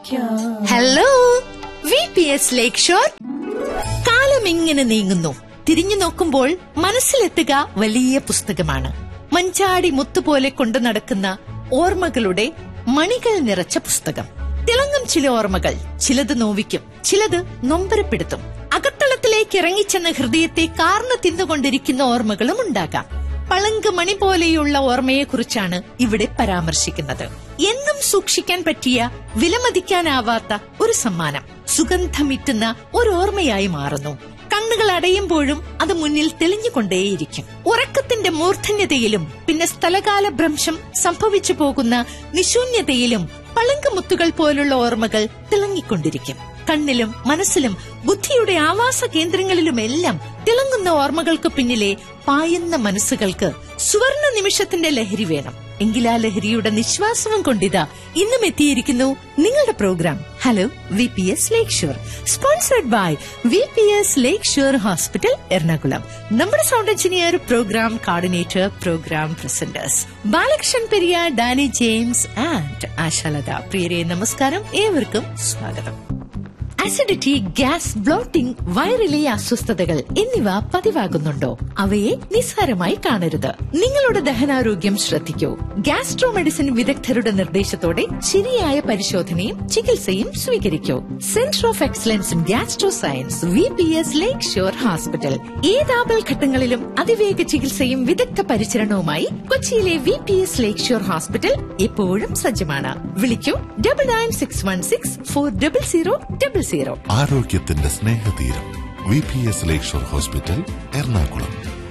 Hello V P S Lakeshore കാലം ഇങ്ങനെ നീങ്ങുന്നു തിരിഞ്ഞു നോക്കുമ്പോൾ മനസ്സിലെത്തുക വലിയ പുസ്തകമാണ് മഞ്ചാടി മുത്തുപോലെ കൊണ്ടു നടക്കുന്ന ഓർമ്മകളുടെ മണികൾ നിറച്ച പുസ്തകം തിളങ്ങും ചില ഓർമ്മകൾ ചിലത് നോവിക്കും ചിലത് നൊമ്പരപ്പെടുത്തും അകത്തളത്തിലേക്ക് ഇറങ്ങിച്ചെന്ന ഹൃദയത്തെ കാർന്നു തിന്നുകൊണ്ടിരിക്കുന്ന ഓർമ്മകളും ഉണ്ടാകാം പളങ്ക് മണി പോലെയുള്ള ഓർമ്മയെക്കുറിച്ചാണ് ഇവിടെ പരാമർശിക്കുന്നത് എന്നും സൂക്ഷിക്കാൻ പറ്റിയ വിലമതിക്കാനാവാത്ത ഒരു സമ്മാനം സുഗന്ധമിറ്റുന്ന ഒരു ഓർമ്മയായി മാറുന്നു കണ്ണുകൾ അടയുമ്പോഴും അത് മുന്നിൽ തെളിഞ്ഞുകൊണ്ടേയിരിക്കും ഉറക്കത്തിന്റെ മൂർധന്യതയിലും പിന്നെ സ്ഥലകാല ഭ്രംശം സംഭവിച്ചു പോകുന്ന നിശൂന്യതയിലും പളങ്കമുത്തുകൾ പോലുള്ള ഓർമ്മകൾ തിളങ്ങിക്കൊണ്ടിരിക്കും കണ്ണിലും മനസ്സിലും ബുദ്ധിയുടെ ആവാസ കേന്ദ്രങ്ങളിലുമെല്ലാം തിളങ്ങുന്ന ഓർമ്മകൾക്ക് പിന്നിലെ പായുന്ന മനസ്സുകൾക്ക് സുവർണ നിമിഷത്തിന്റെ ലഹരി വേണം എങ്കിലാ ലഹരിയുടെ നിശ്വാസവും കൊണ്ടിതാ ഇന്നും എത്തിയിരിക്കുന്നു നിങ്ങളുടെ programme hello V P S Lakeshore sponsored by V P S Lakeshore hospital Ernakulam നമ്മുടെ sound engineer programme coordinator programme presenters Balakrishnan Periya Danny James and Ashalatha പ്രിയരെ നമസ്കാരം ഏവർക്കും സ്വാഗതം അസിഡിറ്റി ഗ്യാസ് ബ്ലോട്ടിംഗ് വയറിലെ അസ്വസ്ഥതകൾ എന്നിവ പതിവാകുന്നുണ്ടോ അവയെ നിസ്സാരമായി കാണരുത് നിങ്ങളുടെ ദഹനാരോഗ്യം ശ്രദ്ധിക്കൂ ഗ്യാസ്ട്രോ മെഡിസിൻ വിദഗ്ധരുടെ നിർദ്ദേശത്തോടെ ശരിയായ പരിശോധനയും ചികിത്സയും സ്വീകരിക്കൂ centre of excellence in gastro science V P S Lakeshore hospital ഏതാപൽ ഘട്ടങ്ങളിലും അതിവേഗ ചികിത്സയും വിദഗ്ധ പരിചരണവുമായി കൊച്ചിയിലെ V P S Lakeshore hospital എപ്പോഴും സജ്ജമാണ് വിളിക്കൂ double nine six one six four double zero double zero ആരോഗ്യത്തിന്റെ സ്നേഹതീരം V P S Lakeshore hospital Ernakulam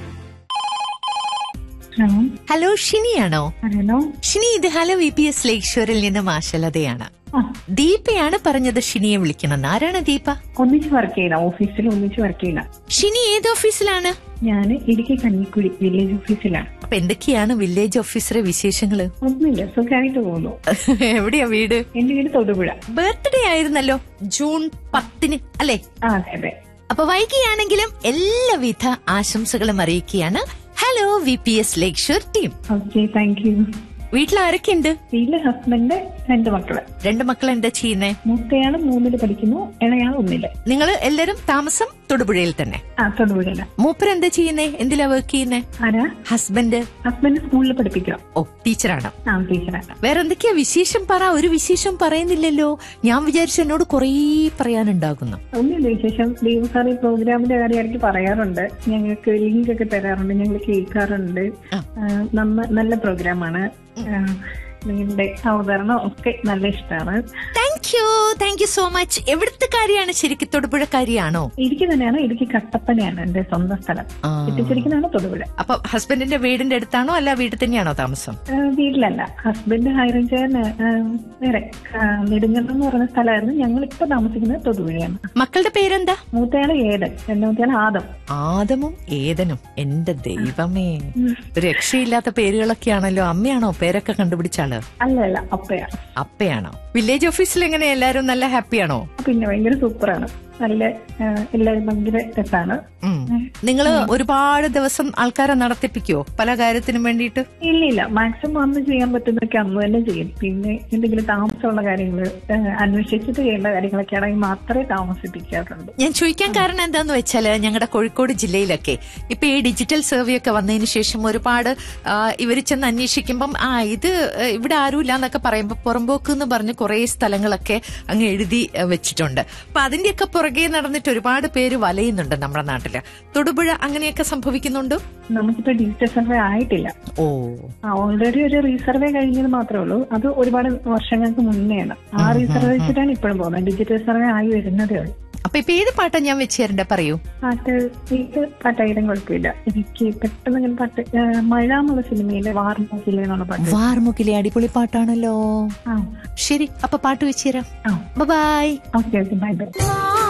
hello hello ഷിനിയാണോ ഹലോ ഷിനി ഇത് ഹലോ വി പി എസ് ലേക്ഷോറിൽ നിന്ന് മാഷലതയാണ് ആ ദീപയാണ് പറഞ്ഞത് ഷിനിയെ വിളിക്കണം ആരാണ് ദീപ ഒന്നിച്ച് വർക്ക് ചെയ്യണം ഓഫീസിൽ ഒന്നിച്ച് വർക്ക് ചെയ്യണം ഷിനി ഏത് ഓഫീസിലാണ് ഞാൻ ഇടുക്കി കഞ്ഞിക്കുഴി വില്ലേജ് ഓഫീസിലാണ് അപ്പൊ എന്തൊക്കെയാണ് വില്ലേജ് ഓഫീസറെ വിശേഷങ്ങള് ഒന്നുമില്ല സുഖമായിട്ട് പോകുന്നു എവിടെയാ വീട് എന്റെ വീട് തൊടുപുഴ ബർത്ത്ഡേ ആയിരുന്നല്ലോ ജൂൺ പത്തിന് അല്ലെ ആ അതെ അതെ അപ്പൊ വൈകിയാണെങ്കിലും എല്ലാവിധ ആശംസകളും അറിയിക്കുകയാണ് hello V P S Lakeshore team okay thank you വീട്ടിൽ ആരൊക്കെയുണ്ട് വീട്ടിലെ ഹസ്ബൻഡ് രണ്ട് മക്കള് രണ്ട് മക്കൾ എന്താ ചെയ്യുന്നേ മൂത്തയാള് മൂന്നില് പഠിക്കുന്നു ഇളയാൾ ഒന്നില് നിങ്ങൾ എല്ലാരും താമസം തൊടുപുഴയിൽ തന്നെ ആ തൊടുപുഴയില മൂപ്പർ എന്താ ചെയ്യുന്നേ എന്തിലാ വർക്ക് ചെയ്യുന്നേ ആരാ ഹസ്ബൻഡ് ഹസ്ബൻഡ് സ്കൂളിൽ പഠിപ്പിക്കാം ഓ ടീച്ചറാണ് ആ ടീച്ചറാണ് വേറെ എന്തൊക്കെയാ വിശേഷം പറ ഒരു വിശേഷം പറയുന്നില്ലല്ലോ ഞാൻ വിചാരിച്ചു എന്നോട് കുറേ പറയാനുണ്ടാകുന്നു ഒന്നുമില്ല വിശേഷം ദൈവം സാർ ഈ പ്രോഗ്രാമിന്റെ കാര്യം ഇടയ്ക്ക് പറയാറുണ്ട് ഞങ്ങൾക്ക് ലിങ്ക് ഒക്കെ തരാറുണ്ട് ഞങ്ങൾ കേൾക്കാറുണ്ട് ആ. ആ, നന്ന- നല്ല പ്രോഗ്രാമാണ് ആ, നിങ്ങളുടെ അവതരണം ഒക്കെ നല്ല ഇഷ്ടമാണ് thank you thank you so much എവിടുത്തെ കാര്യമാണ് ശരിക്കും തൊടുപുഴക്കാരിയാണോ ഇടുക്കി തന്നെയാണ് ഇടുക്കി കട്ടപ്പനയാണ് എന്റെ സ്വന്തം സ്ഥലം ആ. എത്തിച്ചിരിക്കുന്നതാണ് തൊടുപുഴ അപ്പൊ ഹസ്ബൻഡിന്റെ വീടിന്റെ അടുത്താണോ അല്ല വീട്ടിൽ തന്നെയാണോ താമസം ആ, വീട്ടിലല്ല ഹസ്ബൻഡ് ഹൈറേഞ്ചാണ് വേറെ ആ, നെടുങ്കണ്ടം എന്ന് പറയുന്ന സ്ഥലമായിരുന്നു ഞങ്ങൾ ഇപ്പൊ താമസിക്കുന്നത് തൊടുപുഴയാണ് മക്കളുടെ പേരെന്താ മൂത്തയാള് ഏതൻ രണ്ടാമത്തെയാള് ആദം ആദമും ഏതനും എന്റെ ദൈവമേ ഒരു രക്ഷയില്ലാത്ത പേരുകളൊക്കെയാണല്ലോ അമ്മയാണോ പേരൊക്കെ കണ്ടുപിടിച്ചാള് അല്ല അല്ല അപ്പയാണ് അപ്പയാണോ വില്ലേജ് ഓഫീസിൽ എങ്ങനെ എല്ലാരും നല്ല ഹാപ്പിയാണോ പിന്നെ ഭയങ്കര സൂപ്പറാണ് നല്ല ആ, എല്ലാവരും ഭയങ്കര രസമാണ് ഉം. നിങ്ങള് ഒരുപാട് ദിവസം ആൾക്കാരെ നടത്തിപ്പിക്കുവോ പല കാര്യത്തിനും വേണ്ടിയിട്ട് ഇല്ല ഇല്ല മാക്സിമം അന്ന് ചെയ്യാൻ പറ്റുന്നതൊക്കെ അന്ന് തന്നെ ചെയ്യും പിന്നെ എന്തെങ്കിലും താമസമുള്ള കാര്യങ്ങൾ അന്വേഷിച്ചിട്ട് ചെയ്യേണ്ട കാര്യങ്ങളൊക്കെ ആണെങ്കിൽ മാത്രമേ താമസിപ്പിക്കാറുള്ളൂ ഞാൻ ചോദിക്കാൻ കാരണം എന്താന്ന് വെച്ചാല് ഞങ്ങളുടെ കോഴിക്കോട് ജില്ലയിലൊക്കെ ഇപ്പൊ ഈ ഡിജിറ്റൽ സർവേ ഒക്കെ വന്നതിന് ശേഷം ഒരുപാട് ഇവർ ചെന്ന് അന്വേഷിക്കുമ്പം ആ ഇത് ആ, ഇവിടെ ആരുമില്ല എന്നൊക്കെ പറയുമ്പോൾ പുറമ്പോക്ക് എന്ന് പറഞ്ഞ് കുറെ സ്ഥലങ്ങളൊക്കെ അങ്ങ് എഴുതി ആ, വെച്ചിട്ടുണ്ട് അപ്പൊ അതിന്റെയൊക്കെ പുറകെ നടന്നിട്ട് ഒരുപാട് പേര് വലയുന്നുണ്ട് നമ്മുടെ നാട്ടില് തൊടുപുഴ അങ്ങനെയൊക്കെ സംഭവിക്കുന്നുണ്ടോ നമുക്കിപ്പോ ഡിജിറ്റൽ സർവേ ആയിട്ടില്ല ഓ ഓൾറെഡി ഒരു റീസർവേ കഴിഞ്ഞത് മാത്രമേ ഉള്ളൂ അത് ഒരുപാട് വർഷങ്ങൾക്ക് മുന്നെയാണ് ആ റീസർവേ വെച്ചിട്ടാണ് ഇപ്പോഴും പോകുന്നത് ഡിജിറ്റൽ സർവേ ആയി വരുന്നതേ ഉള്ളൂ അപ്പൊ ഇപ്പൊ ഏത് പാട്ടാ ഞാൻ വെച്ച് തരണ്ടേ പറയൂ പാട്ട് ഇത് പാട്ടായാലും കുഴപ്പമില്ല എനിക്ക് പെട്ടെന്ന് ഇങ്ങനെ പാട്ട് ആ, മഴ എന്നുള്ള സിനിമയിലെ വാർമൂക്കിലെ എന്നുള്ള പാട്ട് വാർമുക്കിലെ അടിപൊളി പാട്ടാണല്ലോ ആ ശരി അപ്പൊ പാട്ട് വെച്ച് തരാം ആ bye okay okay bye by